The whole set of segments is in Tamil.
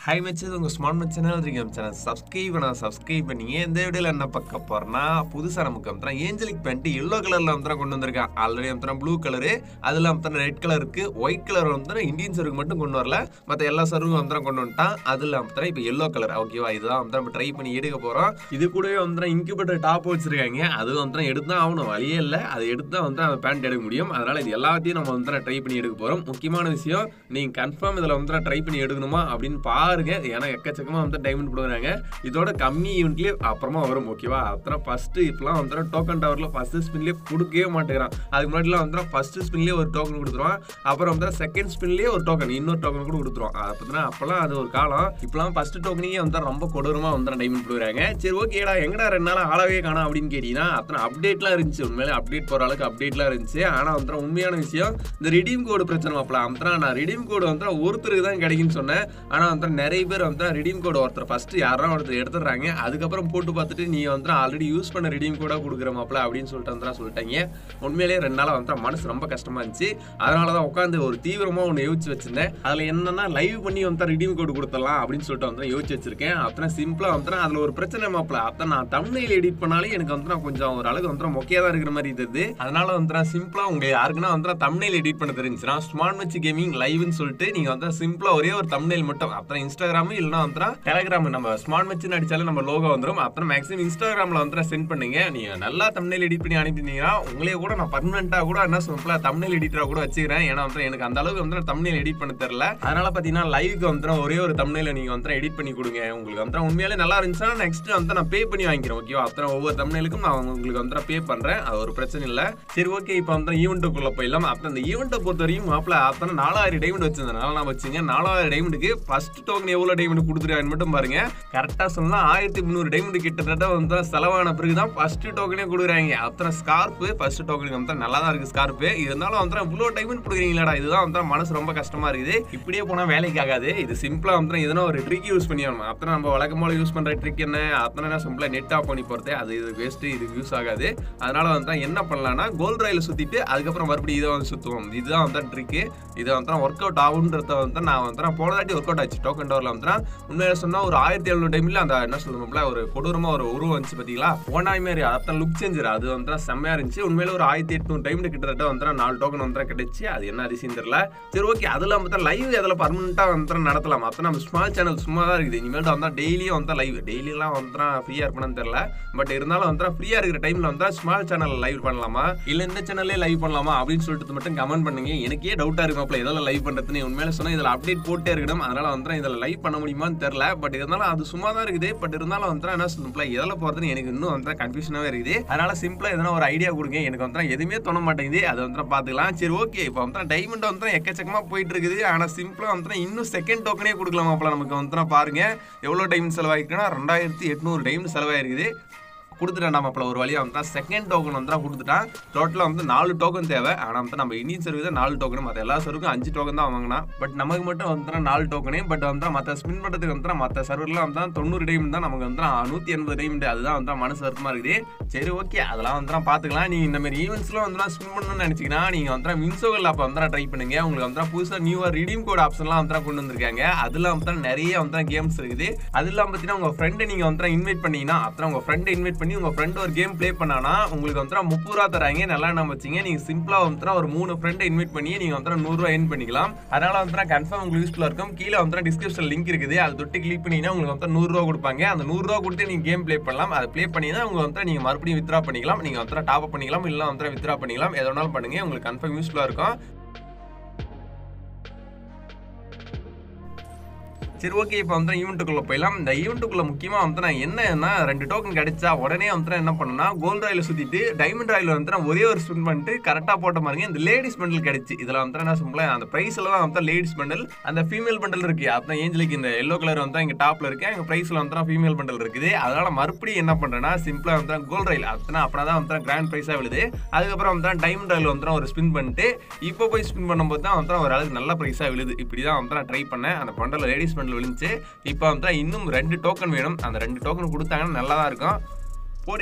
ஹை மச்சது உங்கள் ஸ்மார்ட் மச் சேனல் இருக்கேன் சேனல் சப்ஸ்கிரைப் பண்ண சப்ஸ்கிரைப் பண்ணி இந்த வீடியோவில் என்ன பார்க்க போறேன்னா புதுசாக நமக்கு வந்து ஏஞ்சலிக் பேண்ட் எல்லோ கலரில் வந்து கொண்டு வந்திருக்கேன் ஆல்ரெடி வந்து ப்ளூ கலரு அதில் வந்து ரெட் கலர் இருக்கு ஒயிட் கலர் வந்து இந்தியன் சர்வுக்கு மட்டும் கொண்டு வரல மற்ற எல்லா சர்வும் வந்து கொண்டு வந்துட்டான் அதில் வந்து இப்போ எல்லோ கலர் ஓகேவா இதுதான் வந்து நம்ம ட்ரை பண்ணி எடுக்க போகிறோம் இது கூடவே வந்து இன்குபேட்டர் டாப் வச்சிருக்காங்க அது வந்து எடுத்து தான் ஆகணும் வழியே இல்லை அதை எடுத்து தான் வந்து அந்த பேண்ட் எடுக்க முடியும் அதனால இது எல்லாத்தையும் நம்ம வந்து ட்ரை பண்ணி எடுக்க போகிறோம் முக்கியமான விஷயம் நீங்கள் கன்ஃபார்ம் இதில் வந்து ட்ரை பண்ணி எடுக்கணுமா அப்படின்னு பாருங்க ஏன்னா எக்கச்சக்கமாக வந்து டைமண்ட் போடுறாங்க இதோட கம்மி ஈவெண்ட்லேயே அப்புறமா வரும் ஓகேவா அப்புறம் ஃபர்ஸ்ட் இப்பெல்லாம் வந்து டோக்கன் டவரில் ஃபர்ஸ்ட் ஸ்பின்லேயே கொடுக்கவே மாட்டேங்கிறான் அதுக்கு முன்னாடிலாம் வந்து ஃபர்ஸ்ட் ஸ்பின்லேயே ஒரு டோக்கன் கொடுத்துருவான் அப்புறம் வந்து செகண்ட் ஸ்பின்லேயே ஒரு டோக்கன் இன்னொரு டோக்கன் கூட கொடுத்துருவான் அப்போ அப்போல்லாம் அது ஒரு காலம் இப்பெல்லாம் ஃபர்ஸ்ட் டோக்கனையே வந்து ரொம்ப கொடூரமாக வந்து டைமண்ட் போடுறாங்க சரி ஓகேடா எங்கடா ரெண்டு நாள் ஆளவே காணோம் அப்படின்னு கேட்டீங்கன்னா அத்தனை அப்டேட்லாம் இருந்துச்சு உண்மையிலே அப்டேட் போகிற அளவுக்கு அப்டேட்லாம் இருந்துச்சு ஆனால் வந்து உண்மையான விஷயம் இந்த ரிடீம் கோடு பிரச்சனை மாப்பலாம் அப்புறம் நான் ரிடீம் கோடு வந்து ஒருத்தருக்கு தான் கிடைக்குன்னு சொன்னேன் ஆனால் வந்து நிறைய பேர் வந்து ரிடீம் கோடு ஒருத்தர் ஃபர்ஸ்ட் யாரும் ஒருத்தர் எடுத்துடுறாங்க அதுக்கப்புறம் போட்டு பார்த்துட்டு நீ வந்து ஆல்ரெடி யூஸ் பண்ண ரிடீம் கோடாக கொடுக்குற மாப்பிள அப்படின்னு சொல்லிட்டு வந்து சொல்லிட்டாங்க உண்மையிலேயே ரெண்டு நாளாக வந்து மனசு ரொம்ப கஷ்டமா இருந்துச்சு அதனால தான் உட்காந்து ஒரு தீவிரமாக ஒன்று யோசிச்சு வச்சிருந்தேன் அதில் என்னன்னா லைவ் பண்ணி வந்து ரிடீம் கோடு கொடுத்துடலாம் அப்படின்னு சொல்லிட்டு வந்து யோசிச்சு வச்சிருக்கேன் அப்புறம் சிம்பிளாக வந்து அதில் ஒரு பிரச்சனை மாப்பிள அப்போ நான் தமிழில் எடிட் பண்ணாலே எனக்கு வந்து கொஞ்சம் ஒரு அளவுக்கு வந்து மொக்கையாக தான் இருக்கிற மாதிரி இருந்தது அதனால வந்து சிம்பிளாக உங்க யாருக்குன்னா வந்து தமிழில் எடிட் பண்ண தெரிஞ்சுன்னா ஸ்மார்ட் வச்சு கேமிங் லைவ்னு சொல்லிட்டு நீங்க வந்து சிம்பிளா ஒரே ஒரு தமிழில் மட்டும் அப்புறம் இன்ஸ்டாகிராம் இல்லைன்னா வந்து டெலிகிராம் நம்ம ஸ்மார்ட் வச்சு அடிச்சாலும் நம்ம லோகோ வந்துடும் அப்புறம் மேக்ஸிமம் இன்ஸ்டாகிராம்ல வந்து சென்ட் பண்ணுங்க நீங்க நல்லா தமிழில் எடிட் பண்ணி அனுப்பினீங்கன்னா உங்களே கூட நான் பர்மனெண்டா கூட என்ன சிம்பிளா தமிழ் எடிட்டரா கூட வச்சுக்கிறேன் ஏன்னா வந்து எனக்கு அந்த அளவுக்கு வந்து தமிழில் எடிட் பண்ண தெரியல அதனால பாத்தீங்கன்னா லைவ்க்கு வந்து ஒரே ஒரு தமிழில் நீங்க வந்து எடிட் பண்ணி கொடுங்க உங்களுக்கு வந்து உண்மையிலே நல்லா இருந்துச்சுன்னா நெக்ஸ்ட் வந்து நான் பே பண்ணி வாங்கிக்கிறேன் ஓகேவா அப்புறம் ஒவ்வொரு தமிழுக்கும் நான் உங்களுக்கு வந்து பே பண்றேன் அது ஒரு பிரச்சனை இல்லை சரி ஓகே இப்போ வந்து ஈவெண்ட்டுக்குள்ள போயிடலாம் அப்புறம் இந்த ஈவெண்ட்டை பொறுத்த வரைக்கும் மாப்பிள அப்புறம் நாலாயிரம் டைமண்ட் வச்சிருந்தனால நான் வச்சுங்க நாலாயிரம் டைமண்டுக்கு ஃபர்ஸ்ட் டோக்கன் எவ்வளோ டைமண்ட் கொடுத்துருக்கான்னு மட்டும் பாருங்க கரெக்டாக சொன்னா ஆயிரத்தி முந்நூறு டைமண்ட் கிட்டத்தட்ட வந்து செலவான பிறகு தான் ஃபர்ஸ்ட் டோக்கனே கொடுக்குறாங்க அப்புறம் ஸ்கார்ப்பு ஃபர்ஸ்ட் டோக்கனுக்கு வந்து நல்லா தான் இருக்கு ஸ்கார்ப்பு இருந்தாலும் வந்து இவ்வளோ டைமண்ட் கொடுக்குறீங்களாடா இதுதான் வந்து மனசு ரொம்ப கஷ்டமா இருக்குது இப்படியே போனால் வேலைக்கு ஆகாது இது சிம்பிளாக வந்து எதனா ஒரு ட்ரிக் யூஸ் பண்ணி ஆகணும் அப்புறம் நம்ம வழக்கம் போல யூஸ் பண்ணுற ட்ரிக் என்ன அப்புறம் என்ன சிம்பிளாக நெட் ஆஃப் பண்ணி போகிறது அது இது வேஸ்ட்டு இது யூஸ் ஆகாது அதனால வந்து என்ன பண்ணலாம்னா கோல்ட் ரயில் சுற்றிட்டு அதுக்கப்புறம் மறுபடியும் இதை வந்து சுற்றுவோம் இதுதான் வந்து ட்ரிக்கு இதை வந்து ஒர்க் அவுட் ஆகுன்றத வந்து நான் வந்து போன தாட்டி ஒர்க் அவுட் ஆச்சு டோக்கன் டவரில் வந்து உண்மையில சொன்னால் ஒரு ஆயிரத்தி எழுநூறு டைமில் அந்த என்ன சொல்லணும்ல ஒரு கொடூரமாக ஒரு உருவம் வந்துச்சு பார்த்தீங்களா போனாய் மாதிரி அதான் லுக் சேஞ்சர் அது வந்து செம்மையாக இருந்துச்சு உண்மையில ஒரு ஆயிரத்தி எட்நூறு டைமில் கிட்டத்தட்ட வந்து நாலு டோக்கன் வந்து கிடைச்சி அது என்ன அதிசயம் தெரியல சரி ஓகே அதில் வந்து லைவ் அதில் பர்மனெண்ட்டாக வந்து நடத்தலாம் அப்போ நம்ம ஸ்மால் சேனல் சும்மா தான் இருக்குது இனிமேல் வந்து டெய்லியும் வந்து லைவ் டெய்லியெல்லாம் வந்து ஃப்ரீயாக இருப்பேன்னு தெரியல பட் இருந்தாலும் வந்து ஃப்ரீயாக இருக்கிற டைமில் வந்து ஸ்மால் சேனல் லைவ் பண்ணலாமா இல்லை இந்த சேனல்லே லைவ் பண்ணலாமா அப்படின்னு சொல்லிட்டு மட்டும் கமெண்ட் பண்ணுங்க எனக்கே டவுட்டாக இருக்குமாப்ல இதெல்லாம் லைவ் பண்ணுறதுன்னு உண்மையில சொன்னால் இதில் அப்டேட் போட்டே இருக்கணும் அதனால வந்து இதில் லைவ் பண்ண முடியுமான்னு தெரியல பட் இருந்தாலும் அது சும்மா தான் இருக்குது பட் இருந்தாலும் வந்து என்ன சொல்லணும்ல எதில் போகிறதுன்னு எனக்கு இன்னும் வந்து கன்ஃபியூஷனாகவே இருக்குது அதனால சிம்பிளாக எதனா ஒரு ஐடியா கொடுங்க எனக்கு வந்து எதுவுமே தோண மாட்டேங்குது அதை வந்து பார்த்துக்கலாம் சரி ஓகே இப்போ வந்து டைமண்ட் வந்து எக்கச்சக்கமாக போயிட்டு இருக்குது ஆனால் சிம்பிளாக வந்து இன்னும் செகண்ட் டோக்கனே கொடுக்கலாமாப்ல நமக்கு வந்து பாருங்க எவ்வளோ டைம் செலவாயிருக்குன்னா ரெண்டாயிரத்தி எட்நூறு டைம் செலவாயிருக்குது கொடுத்துட்டேன் நம்ம ஒரு வழியாக வந்து செகண்ட் டோக்கன் வந்து கொடுத்துட்டான் டோட்டலாக வந்து நாலு டோக்கன் தேவை ஆனால் வந்து நம்ம இந்தியன் சர்வீஸ் தான் நாலு டோக்கன் மற்ற எல்லா சர்வருக்கும் அஞ்சு டோக்கன் தான் வாங்கினா பட் நமக்கு மட்டும் வந்து நாலு டோக்கனே பட் வந்து மற்ற ஸ்பின் பண்ணுறதுக்கு வந்து மற்ற சர்வர்லாம் வந்து தொண்ணூறு டைம் தான் நமக்கு வந்து நூற்றி எண்பது டைம் அதுதான் வந்து மனசு வருத்தமாக இருக்குது சரி ஓகே அதெல்லாம் வந்து பார்த்துக்கலாம் நீங்கள் இந்த மாதிரி ஈவெண்ட்ஸ்லாம் வந்து ஸ்பின் பண்ணணும்னு நினச்சிங்கன்னா நீங்கள் வந்து மின்சோகல் ஆப் வந்து ட்ரை பண்ணுங்க உங்களுக்கு வந்து புதுசாக நியூவாக ரிடீம் கோட் ஆப்ஷன்லாம் வந்து கொண்டு வந்திருக்காங்க அதில் வந்து நிறைய வந்து கேம்ஸ் இருக்குது அது இல்லாமல் பார்த்தீங்கன்னா உங்கள் ஃப்ரெண்டை நீங்கள் வந்து இன்வைட் பண்ணீங்கன்னா அப்புறம் உங்கள் ஃப்ரெண்டை இன்வைட் பண்ணி உங்கள் ஃப்ரெண்ட் ஒரு கேம் ப்ளே பண்ணானா உங்களுக்கு வந்து முப்பது ரூபா தராங்க நல்லா என்ன வச்சிங்க நீங்கள் சிம்பிளாக வந்து ஒரு மூணு ஃப்ரெண்டை இன்வைட் பண்ணி நீங்கள் வந்து நூறுரூவா என் பண்ணிக்கலாம் அதனால வந்து கன்ஃபார்ம் உங்களுக்கு யூஸ்ஃபுல்லாக இருக்கும் கீழே வந்து டிஸ்கிரிப்ஷன் லிங்க் இருக்குது அதை தொட்டு கிளிக் பண்ணிங்கன்னா உங்களுக்கு வந்து நூறுரூவா கொடுப்பாங்க அந்த நூறுரூவா கொடுத்து நீங்கள் கேம் ப்ளே பண்ணலாம் அதை ப்ளே பண்ணினா உங்க வந்து நீங்கள் மறுபடியும் வித்ரா பண்ணிக்கலாம் நீங்கள் வந்து டாப் அப் பண்ணிக்கலாம் இல்லை வந்து வித்ரா பண்ணிக்கலாம் எது வேணாலும் பண்ணுங்க உங்களுக்கு கன்ஃபார்ம் யூஸ்ஃபுல்லாக இருக்கும் சரி ஓகே இப்போ வந்து ஈவெண்ட்டுக்குள்ளே போயிடலாம் இந்த ஈவெண்ட்டுக்குள்ளே முக்கியமாக வந்து நான் என்னன்னா ரெண்டு டோக்கன் கிடைச்சா உடனே வந்து என்ன பண்ணேன்னா கோல்ட் ராயில் சுற்றிட்டு டைமண்ட் ராயில் வந்து நான் ஒரே ஒரு ஸ்பின் பண்ணிட்டு கரெக்டாக போட்ட பாருங்க இந்த லேடிஸ் பண்டல் கிடைச்சு இதில் வந்து என்ன சொல்ல அந்த ப்ரைஸில் தான் வந்து லேடிஸ் பண்டல் அந்த ஃபீமேல் பண்டல் இருக்கு அதான் ஏஞ்சலுக்கு இந்த எல்லோ கலர் வந்து இங்கே டாப்பில் இருக்கு எங்கள் ப்ரைஸில் வந்து ஃபீமேல் பண்டல் இருக்குது அதனால மறுபடியும் என்ன பண்ணுறேன்னா சிம்பிளாக வந்து கோல்ட் ராயில் அப்படின்னா அப்படின்னா தான் வந்து கிராண்ட் ப்ரைஸாக விழுது அதுக்கப்புறம் வந்து டைமண்ட் ராயில் வந்து ஒரு ஸ்பின் பண்ணிட்டு இப்போ போய் ஸ்பின் பண்ணும்போது தான் வந்து ஒரு அளவுக்கு நல்ல ப்ரைஸாக விழுது இப்படி தான் வந்து நான் ட்ரை பண்ணேன் அந்த பண்டல் லேடிஸ் பண்டல் விழுந்துச்சு இப்போ வந்து இன்னும் ரெண்டு டோக்கன் வேணும் அந்த ரெண்டு டோக்கன் கொடுத்தாங்கன்னா நல்லா தான் இருக்கும் போடு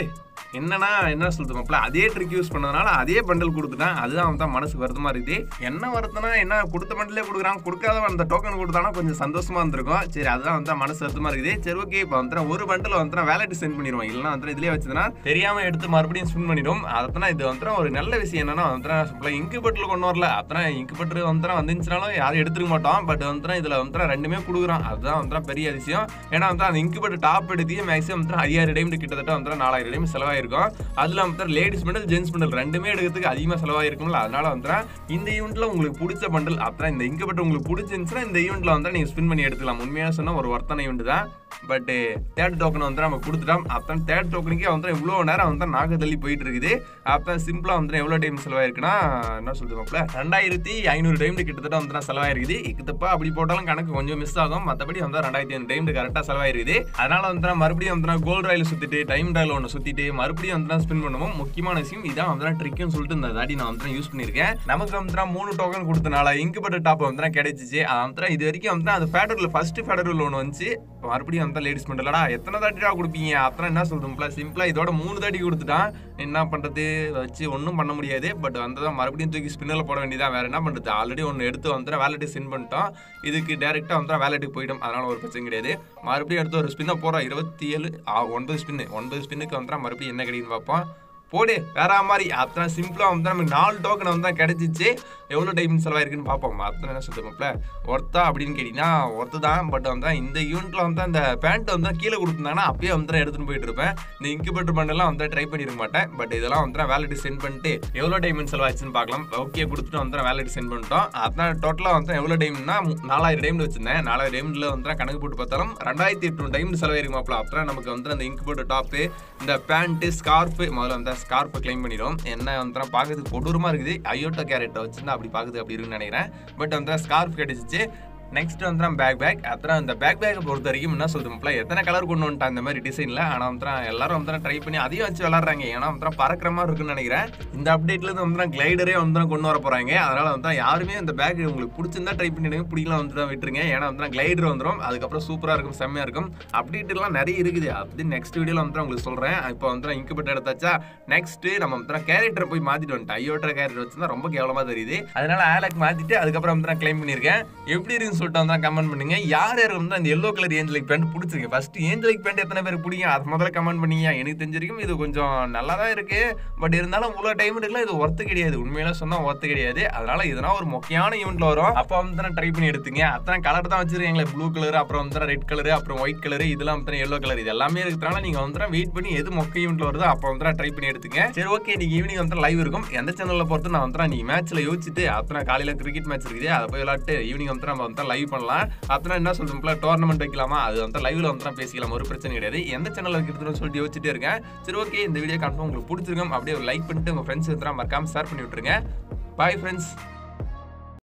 என்னன்னா என்ன சொல்றது மாப்ள அதே ட்ரிக் யூஸ் பண்ணதுனால அதே பண்டல் கொடுத்துட்டான் அதுதான் அவன் தான் மனசு வருத்தமா இருக்குது என்ன வருத்தம்னா என்ன கொடுத்த பண்டலே கொடுக்குறான் கொடுக்காதவன் அந்த டோக்கன் கொடுத்தானா கொஞ்சம் சந்தோஷமா இருந்திருக்கும் சரி அதுதான் வந்து மனசு வருத்தமா இருக்குது சரி ஓகே இப்போ வந்து ஒரு பண்டில் வந்து வேலட் சென்ட் பண்ணிடுவோம் இல்லைன்னா வந்து இதுலயே வச்சதுன்னா தெரியாம எடுத்து மறுபடியும் ஸ்பின் பண்ணிடும் அதான் இது வந்து ஒரு நல்ல விஷயம் என்னன்னா வந்து இங்கு பட்டில் கொண்டு வரல அத்தனை இங்கு பட்டு வந்து வந்துச்சுனாலும் யாரும் எடுத்துக்க மாட்டோம் பட் வந்து இதுல வந்து ரெண்டுமே கொடுக்குறான் அதுதான் வந்து பெரிய விஷயம் ஏன்னா வந்து அந்த இங்கு பட்டு டாப் எடுத்து மேக்ஸிமம் வந்து ஐயாயிரம் டைம் கிட்டத்தட்ட வந்து நாலாயிரம் டைம் செலவாயிருக்கும் அதுல வந்து லேடிஸ் பண்டல் ஜென்ஸ் பண்டல் ரெண்டுமே எடுக்கிறதுக்கு அதிகமாக செலவாயிருக்கும்ல அதனால வந்து இந்த ஈவெண்ட்ல உங்களுக்கு பிடிச்ச பண்டல் அப்புறம் இந்த இங்கு பட்டு உங்களுக்கு பிடிச்சிருந்துச்சுன்னா இந்த ஈவெண்ட்ல வந்து நீங்க ஸ்பின் பண்ணி எடுத்துக்கலாம் உண்மையாக சொன்னா ஒரு ஒர்த்தான ஈவெண்ட் தான் பட் தேர்ட் டோக்கன் வந்து நம்ம கொடுத்துட்டோம் அப்புறம் தேர்ட் டோக்கனுக்கே வந்து இவ்வளோ நேரம் வந்து நாக்கு தள்ளி போயிட்டு இருக்குது அப்புறம் சிம்பிளா வந்து எவ்வளோ டைம் செலவாயிருக்குன்னா என்ன சொல்றது மாப்ள ரெண்டாயிரத்தி ஐநூறு டைம் கிட்டத்தட்ட வந்து செலவாயிருக்குது இக்குத்தப்பா அப்படி போட்டாலும் கணக்கு கொஞ்சம் மிஸ் ஆகும் மற்றபடி வந்து ரெண்டாயிரத்தி ஐநூறு டைம் கரெக்டாக செலவாயிருக்குது அதனால வந்து மறுபடியும் வந்து கோல்டு ராயில் சுத்திட்டு டைம் ராயில் ஒன்று சுத்திட்டு மறுபடியும் வந்து ஸ்பின் பண்ணுவோம் முக்கியமான விஷயம் இதான் வந்து ட்ரிக்னு சொல்லிட்டு இந்த தாடி நான் வந்து யூஸ் பண்ணியிருக்கேன் நமக்கு வந்து மூணு டோக்கன் கொடுத்தனால இன்குபேட்டர் டாப் வந்து கிடைச்சிச்சு அது வந்து இது வரைக்கும் வந்து அது ஃபேடரில் ஃபர்ஸ்ட் ஃபேடரில் ஒன்று வந்துச்சு மறுபடியும் வந்து லேடிஸ் பண்ணலடா எத்தனை தாட்டிடா கொடுப்பீங்க அத்தனை என்ன சொல்றோம்ல சிம்பிளா இதோட மூணு தாட்டி கொடுத்துட்டான் என்ன பண்றது வச்சு ஒன்றும் பண்ண முடியாது பட் வந்ததான் மறுபடியும் தூக்கி ஸ்பின்னில் போட வேண்டியதான் வேற என்ன பண்றது ஆல்ரெடி ஒன்று எடுத்து வந்து வேலட்டி சென்ட் பண்ணிட்டோம் இதுக்கு டேரெக்டாக வந்து வேலட்டுக்கு போயிட்டோம் அதனால ஒரு பிரச்சனை கிடையாது மறுபடியும் எடுத்து ஒரு ஸ்பின்னை போகிறோம் இருபத்தி ஏழு ஆ, ஒன்பது ஸ்பின்னு ஒன்பது ஸ்பின்னுக்கு வந்து மறுபடியும் என்ன கிடைக்குன்னு பார்ப்போம் போடு வேற மாதிரி அத்தனை சிம்பிளா வந்து நமக்கு நாலு டோக்கன் வந்து தான் கிடைச்சிச்சு எவ்வளோ டைம் செலவாயிருக்குன்னு பார்ப்போம் அத்தனை என்ன சொல்லுவோம்ல ஒர்த்தா அப்படின்னு கேட்டிங்கன்னா ஒர்த்து தான் பட் வந்து இந்த யூனிட்ல வந்து அந்த பேண்ட் வந்து கீழே கொடுத்துருந்தாங்கன்னா அப்பயே வந்து தான் எடுத்துட்டு போயிட்டு இருப்பேன் இந்த இன்குபேட்டர் பண்ணலாம் வந்து ட்ரை பண்ணிருக்க மாட்டேன் பட் இதெல்லாம் வந்து வேலட்டி சென்ட் பண்ணிட்டு எவ்வளோ டைம் செலவாச்சுன்னு பார்க்கலாம் ஓகே கொடுத்துட்டு வந்து வேலட்டி சென்ட் பண்ணிட்டோம் அதான் டோட்டலாக வந்து எவ்வளோ டைம்னா நாலாயிரம் டைம் வச்சிருந்தேன் நாலாயிரம் டைம்ல வந்து கணக்கு போட்டு பார்த்தாலும் ரெண்டாயிரத்தி எட்நூறு டைம் செலவாயிருக்கும் மாப்பிள அப்புறம் நமக்கு வந்து அந்த இன்குபேட்டர் டாப்பு இந்த பேண்ட்டு ஸ்கார்ஃபு முதல்ல அந்த ஸ்கார்ஃபை கிளைம் பண்ணிடும் என்ன வந்து பார்க்கறதுக்கு கொடூரமா இருக்குது ஐயோட்டோ கேரக்டர் வச்சிருந்தா அப்படி பார்க்குது அப்படி இருக்குன்னு நினைக்கிறேன் பட் வந்து ஸ்கார்ஃப் கிடைச்சிச்சு நெக்ஸ்ட் வந்து பேக் பேக் அப்புறம் அந்த பேக் பேக்கை பொறுத்த வரைக்கும் என்ன சொல்றோம்ல எத்தனை கலர் கொண்டு வந்துட்டா இந்த மாதிரி டிசைன்ல ஆனா வந்து எல்லாரும் வந்து ட்ரை பண்ணி அதையும் வச்சு விளாடுறாங்க ஏன்னா வந்து பறக்கிற மாதிரி இருக்குன்னு நினைக்கிறேன் இந்த அப்டேட்ல இருந்து வந்து கிளைடரே வந்து கொண்டு வர போறாங்க அதனால வந்து யாருமே இந்த பேக் உங்களுக்கு பிடிச்சிருந்தா ட்ரை பண்ணிடுங்க பிடிக்கலாம் வந்து தான் விட்டுருங்க ஏன்னா வந்து கிளைடர் வந்துடும் அதுக்கப்புறம் சூப்பரா இருக்கும் செம்மையா இருக்கும் அப்டேட் எல்லாம் நிறைய இருக்குது அது நெக்ஸ்ட் வீடியோல வந்து உங்களுக்கு சொல்றேன் இப்போ வந்து இன்குபேட்டர் எடுத்தாச்சா நெக்ஸ்ட் நம்ம வந்து கேரக்டர் போய் மாத்திட்டு வந்துட்டோம் ஐயோட்டர் கேரக்டர் வச்சிருந்தா ரொம்ப கேவலமா தெரியுது அதனால ஆலக் மாத்திட்டு அதுக்கப்புறம் வந்து நான் கிளைம் பண்ணியிருக்கேன் எப்படி இருக்குன்னு சொல்லிட்டு வந்து கமெண்ட் பண்ணுங்க யார் யார் வந்து அந்த எல்லோ கலர் ஏஞ்சலிக் பேண்ட் பிடிச்சிருக்கு ஃபர்ஸ்ட் ஏஞ்சலிக் பேண்ட் எத்தனை பேர் பிடிக்கும் அது முதல்ல கமெண்ட் பண்ணீங்க எனக்கு தெரிஞ்சிருக்கும் இது கொஞ்சம் நல்லா தான் இருக்கு பட் இருந்தாலும் இவ்வளோ டைம் இருக்குல்ல இது ஒர்த்து கிடையாது உண்மையில சொன்னா ஒர்த்து கிடையாது அதனால இதெல்லாம் ஒரு முக்கியமான ஈவெண்ட்ல வரும் அப்போ வந்து ட்ரை பண்ணி எடுத்துங்க அத்தனை கலர் தான் வச்சிருக்கீங்களே ப்ளூ கலர் அப்புறம் வந்து ரெட் கலர் அப்புறம் ஒயிட் கலர் இதெல்லாம் வந்து எல்லோ கலர் இது எல்லாமே இருக்கிறனால நீங்க வந்து வெயிட் பண்ணி எது மொக்க ஈவெண்ட்ல வருதோ அப்போ வந்து ட்ரை பண்ணி எடுத்துங்க சரி ஓகே நீங்க ஈவினிங் வந்து லைவ் இருக்கும் எந்த சேனல்ல பொறுத்து நான் வந்து நீங்க மேட்ச்ல யோசிச்சுட்டு அத்தனை காலையில கிரிக்கெட் மேட்ச் இருக்குது அதை போய் விளாட்டு ஈவினிங் வந்து நம்ம வந்து லைவ் பண்ணலாம் அத்தனை என்ன சொல்றோம்ல டோர்னமெண்ட் வைக்கலாமா அது வந்து லைவ்ல வந்து பேசிக்கலாம் ஒரு பிரச்சனை கிடையாது எந்த சேனல் வைக்கிறதுன்னு சொல்லிட்டு யோசிச்சுட்டே இருக்கேன் சரி ஓகே இந்த வீடியோ கன்ஃபார்ம் உங்களுக்கு பிடிச்சிருக்கும் அப்படியே ஒரு லைக் பண்ணிட்டு உங்க ஃப்ரெண்ட்ஸ் வந்து மறக்காம ஷேர் பண்ணி விட்டுருங்க பாய் ஃப்ரெண்ட்ஸ்